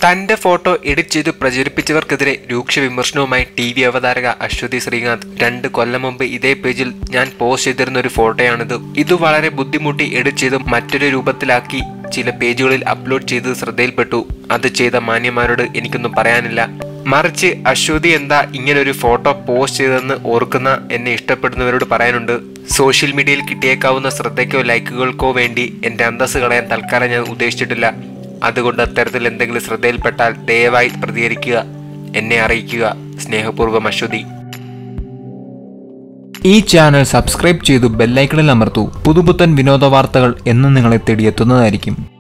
തന്റെ photo edit ചെയ്ത് പ്രചരിപ്പിച്ചവർക്കെതിരെ രൂക്ഷ വിമർശനവുമായി ടി വി അവതാരക അശ്വതി ശ്രീകാന്ത് രണ്ട് കൊല്ലം മുമ്പ് ഇതേ പേജിൽ ഞാൻ പോസ്റ്റ് ചെയ്തിരുന്ന ഒരു ഫോട്ടോയാണിത് ഇത് വളരെ ബുദ്ധിമുട്ടി എഡിറ്റ് ചെയ്ത് മറ്റൊരു രൂപത്തിലാക്കി ചില പേജുകളിൽ അപ്ലോഡ് ചെയ്ത് ശ്രദ്ധയിൽപ്പെട്ടു അത് ചെയ്ത മാന്യന്മാരോട് എനിക്കൊന്നും പറയാനില്ല മറിച്ച് അശ്വതി എന്താ ഇങ്ങനെ ഒരു ഫോട്ടോ പോസ്റ്റ് ചെയ്തതെന്ന് ഓർക്കുന്ന എന്നെ ഇഷ്ടപ്പെടുന്നവരോട് പറയാനുണ്ട് സോഷ്യൽ മീഡിയയിൽ കിട്ടിയേക്കാവുന്ന ശ്രദ്ധയ്ക്കോ ലൈക്കുകൾക്കോ വേണ്ടി എന്റെ അന്തസ് കളയാൻ തൽക്കാലം ഞാൻ ഉദ്ദേശിച്ചിട്ടില്ല അതുകൊണ്ട് അത്തരത്തിൽ എന്തെങ്കിലും ശ്രദ്ധയിൽപ്പെട്ടാൽ ദയവായി പ്രതികരിക്കുക എന്നെ അറിയിക്കുക സ്നേഹപൂർവ്വം അശ്വതി ഈ ചാനൽ സബ്സ്ക്രൈബ് ചെയ്തു ബെല്ലൈക്കണിൽ അമർത്തൂ പുതുപുത്തൻ വിനോദ വാർത്തകൾ എന്നും നിങ്ങളെ തേടിയെത്തുന്നതായിരിക്കും